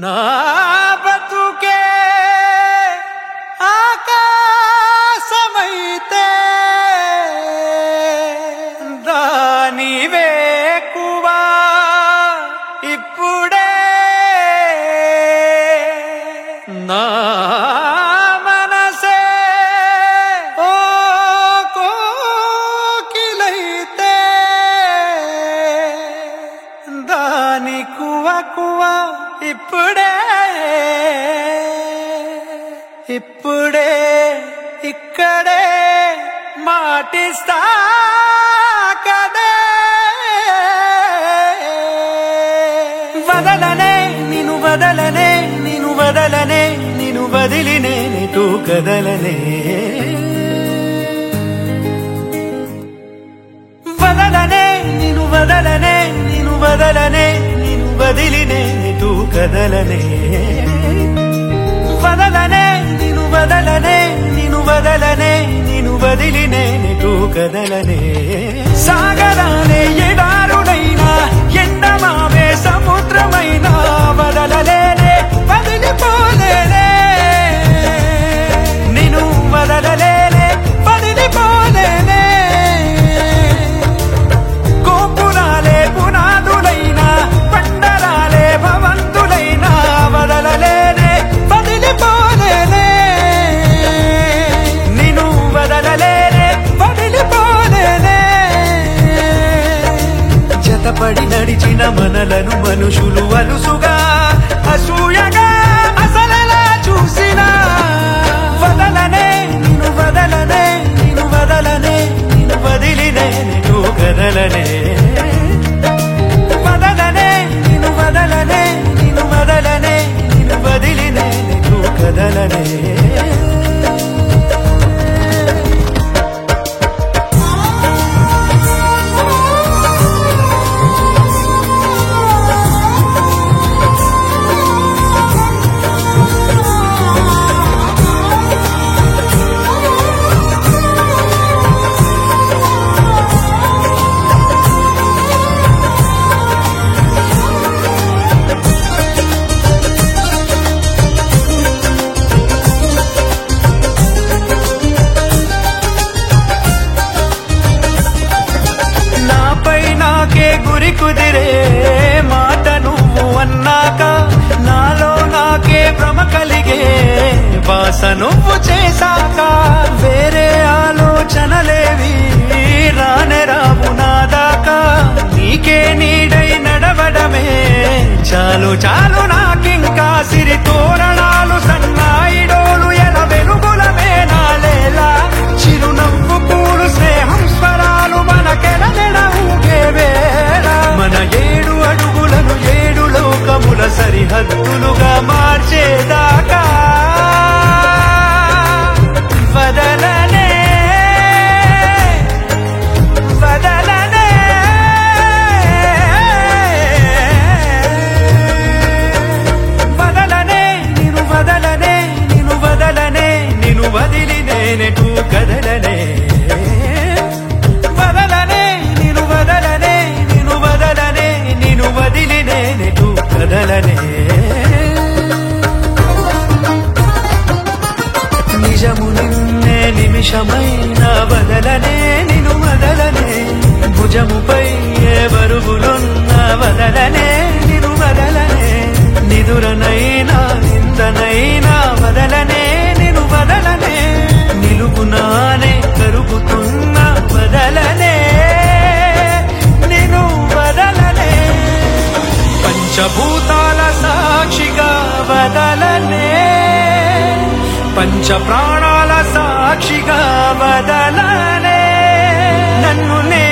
నా బతుకే ఆకాశమైతే దాని వేకువా ఇప్పుడే నా మనసే ఓ కోకిలైతే దాని కువ కువ ఇప్పుడే ఇప్పుడే ఇక్కడే మాటిస్తా కదే వదలనే నిను వదలనే నిను వదలనే నిను వదిలి నేనెటు కదలనే వదలనే నిను వదలనే నిను వదలనే నిను వదిలి నేనెటు కదలనే వదలనే నిను వదలనే నిను వదలనే నిను వదిలి నేనెటు కదలనే సాగరానే ఎడారుడైనా ఎండమావే సముద్రమైనా వదలలేనే వదిలిపోలేనే నిను వదలలేనే వదిలిపోలేనే గోపురాలే పునాదులైనా పండరాలే భవంతులైనా వదలలేనే వదిలిపోలేనే నిను వదలలేనే వదిలిపోలేనే జతపడి నడిచిన మనలను మనుషులు అలుసుగా అసూయగా అసలలా చూసినా వదలనే నిను వదలనే నిను వదలనే నిను వదిలినే నిను కదలనే వదలనే నిను వదలనే నిను వదలనే నిను వదిలినే నిను కదలనే నాపై నాకే గురి కుదిరే మాట నువ్వు అన్నాక నాలో నాకే భ్రమ కలిగే బాస నువ్వు చేశాక వేరే ఆలోచనలేవి రానే రావు నా దాకా నీకే నీడై నడవడమే చాలు చాలు నాకింకా సిరి తోరణాలు సన్నాయిడోలు ఎల వెలుగులమే నాలేలా చిరునవ్వు పూలు స్నేహం స్వరాలు మనకెల ఊగే వేళ మన ఏడు అడుగులను ఏడు లోకముల సరిహద్దులుగా మార్చేదాకా వదలనే వదలనే వదలనే నిను వదలనే నిను వదలనే నిను వదిలి నేనెటు కదలనే వదలనే నిను వదలనే నిను వదలనే నిను వదిలి నేనెటు కదలనే నిజము నిన్నే నిమిషమైన వదలనే నిను వదలనే భుజముపై ఏ బరువులున్న వదలనే నిను వదలనే నిదురనైనా నిందనైనా వదలనే నిను వదలనే నిలుగునానే కరుగుతున్న వదలనే నిను వదలనే పంచభూతాల సాక్షిగా వదలనే పంచ ప్రాణాల సాక్షిగా వదలనే నన్ను నే